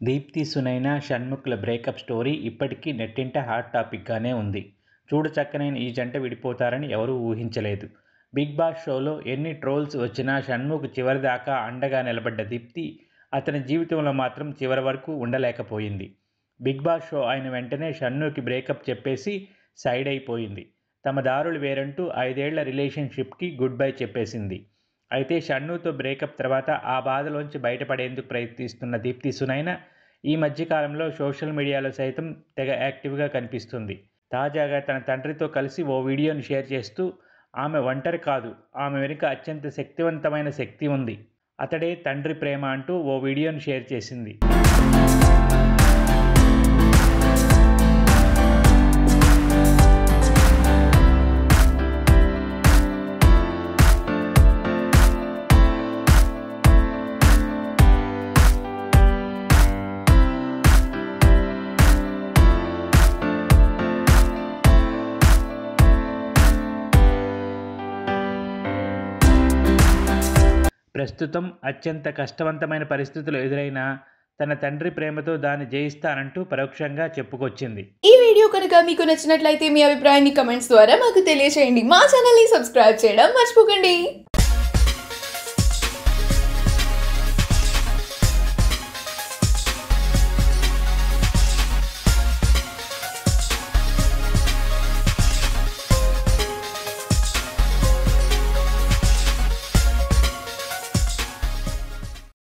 దీప్తి సునైన షణ్ముఖ్ల breakup story ఇప్పటికీ నెట్టింట హాట్ టాపిక్గానే ఉంది చూడ చక్కనైన ఈ జంట విడిపోతారని ఎవరూ ఊహించలేదు బిగ్ బాస్ షోలో ఎన్ని ట్రోల్స్ వచ్చినా షణ్ముఖ్ చివరిదాకా అండగా నిలబడ్డ దీప్తి అతని జీవితంలో మాత్రం చివరి వరకు ఉండలేకపోయింది బిగ్ బాస్ షో అయిన వెంటనే షన్నుకి బ్రేకప్ చెప్పేసి సైడ్ అయిపోయింది తమ దారులు వేరంటూ ఐదేళ్ల రిలేషన్షిప్కి గుడ్ బై చెప్పేసింది అయితే షన్నుతో బ్రేకప్ తర్వాత ఆ బాధలోంచి బయటపడేందుకు ప్రయత్నిస్తున్న దీప్తి సునైన ఈ మధ్యకాలంలో సోషల్ మీడియాలో సైతం తెగ యాక్టివ్గా కనిపిస్తుంది తాజాగా తన తండ్రితో కలిసి ఓ వీడియోని షేర్ చేస్తూ ఆమె ఒంటరి కాదు ఆమె వెనుక అత్యంత శక్తివంతమైన శక్తి ఉంది అతడే తండ్రి ప్రేమ అంటూ ఓ వీడియోని షేర్ చేసింది ప్రస్తుతం అత్యంత కష్టవంతమైన పరిస్థితులు ఎదురైనా తన తండ్రి ప్రేమతో దాన్ని జయిస్తానంటూ పరోక్షంగా చెప్పుకొచ్చింది ఈ వీడియో కనుక మీకు నచ్చినట్లయితే మీ అభిప్రాయాన్ని కమెంట్స్ ద్వారా మాకు తెలియజేయండి మా ఛానల్ని సబ్స్క్రైబ్ చేయడం మర్చిపోకండి